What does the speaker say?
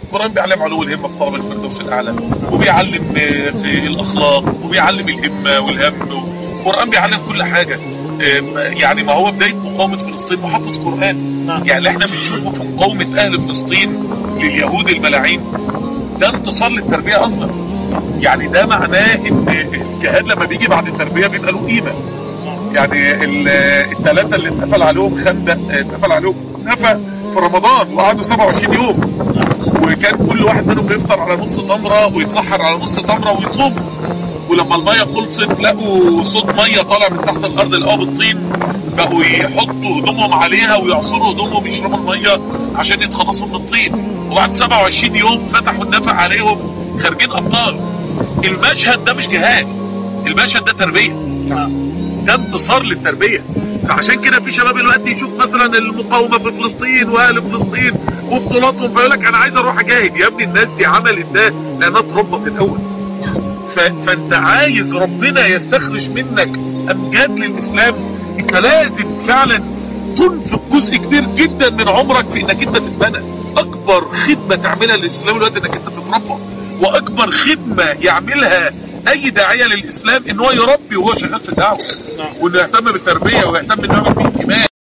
القرآن بيعلم علو الهمة في طلب الفردوس الأعلى وبيعلم آه، في الأخلاق وبيعلم الهمة والهم القرآن بيعلم كل حاجة آه، يعني ما هو بداية مقاومة فلسطين محافظ قرآن نعم. يعني اللي احنا بنشوفه في مقاومة أهل فلسطين لليهود الملاعين ده انتصار للتربية أصلا يعني ده معناه ان الجهاد لما بيجي بعد التربية بيبقى له قيمة يعني ال- الثلاثة اللي اتقفل عليهم خندق اتقفل عليهم نفق في رمضان وقعدوا 27 يوم وكان كل واحد منهم بيفطر على نص تمرة ويتسحر على نص تمرة ويصوم ولما المية خلصت لقوا صوت مية طالع من تحت الارض لقوها بالطين بقوا يحطوا هدومهم عليها ويعصروا هدومهم يشربوا المية عشان يتخلصوا من الطين وبعد 27 يوم فتحوا النفق عليهم خارجين ابطال المشهد ده مش جهاد المشهد ده تربية ده انتصار للتربية فعشان كده في شباب دلوقتي يشوف مثلا المقاومة في فلسطين واهل فلسطين وبطولاتهم فيقول لك انا عايز اروح اجاهد يا ابني الناس دي عملت ده لانها اتربت الاول ف... فانت عايز ربنا يستخرج منك امجاد للاسلام انت لازم فعلا تنفق جزء كبير جدا من عمرك في انك انت تتبنى اكبر خدمة تعملها للاسلام الوقت انك انت تتربى واكبر خدمة يعملها اي داعية للاسلام ان هو يربي وهو شغال في الدعوة نعم. وانه يهتم بالتربية ويهتم انه يعمل فيه انتماء